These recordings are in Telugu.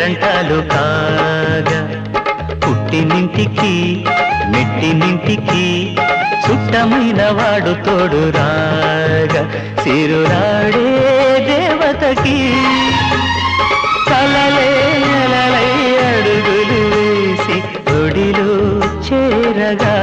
పేరంటాలు కాగా పుట్టినింటికి మెట్టినింటికి చుట్టమైన వాడు తోడు రాగా సిరురాడే దేవతకి కలలే నెలలై అడుగులు వేసి ఒడిలో చేరగా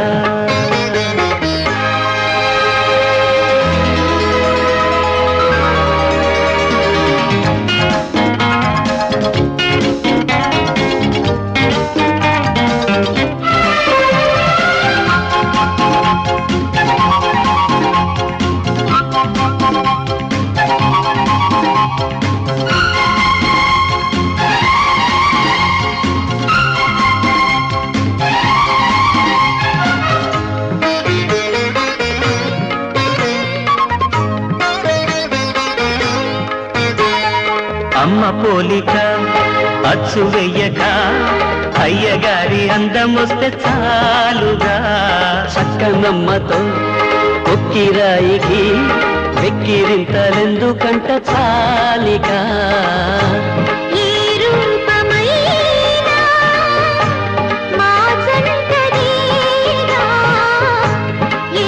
అమ్మ పోలిక అచ్చు వెయ్యక అయ్యగారి అందమొస్తే చాలుగా చక్కనమ్మతో కొక్కిరాయికి వెక్కిరింతలెందుకంట చాలిగా ఈ రూపమైనా మా జంటదేగా ఏ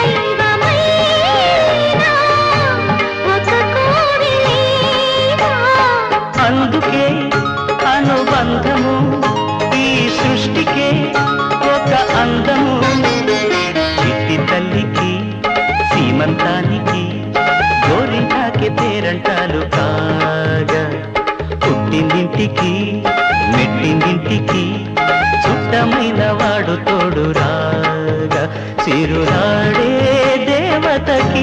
దైవమైనా ఒక కోవిలేగా అందుకే అనుబంధము ఈ సృష్టికే ఒక అందము చిట్టి తల్లికి సీమంతానికి గోరింటాకి పేరంటాలు కాగా పుట్టిందింటికి మెట్టిందింటికి చుట్టమైన వాడు తోడు రాగా చిరునాడే దేవతకి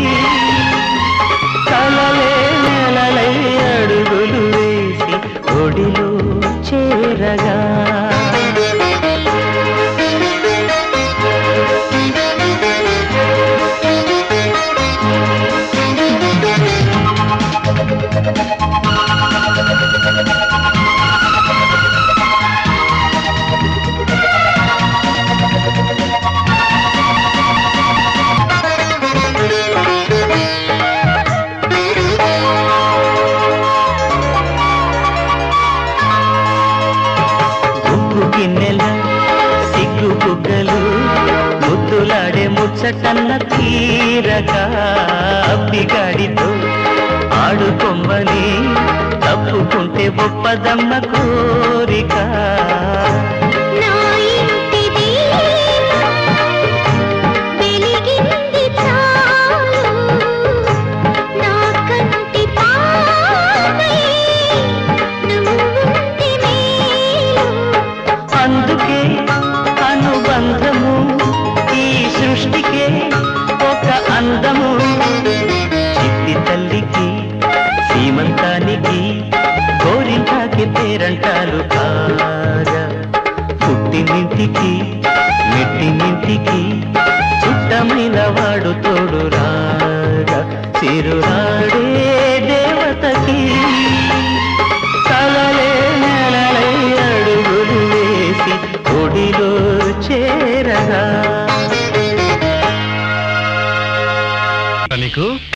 కలలే నెలలై అడుగులు వేసి ఒడిలో చేరగా గుగ్గు గిన్నెల సిగ్గు బుగ్గలు ముద్దులాడే ముచ్చటన్న తీరగా అబ్బిగాడితో ఆడుకొమ్మని తప్పుకుంటే ఒప్పదమ్మ కోరిక నా ఇంటి దీపం వెలిగింది చాలు నా కంటి పాపై నువ్వుంటే మేలు అందుకే అనుబంధము ఈ సృష్టికే ఒక అందము చిట్టి తల్లికి సీమంతానికి గోరింటాకి పేరంటాలు కాగా పుట్టినింటికి మెట్టినింటికి చుట్టమైన వాడు తోడు రాగా చిరురాడే దేవతకి కలలే నెలలై అడుగులు వేసి ఒడిలో చేరగా నీకు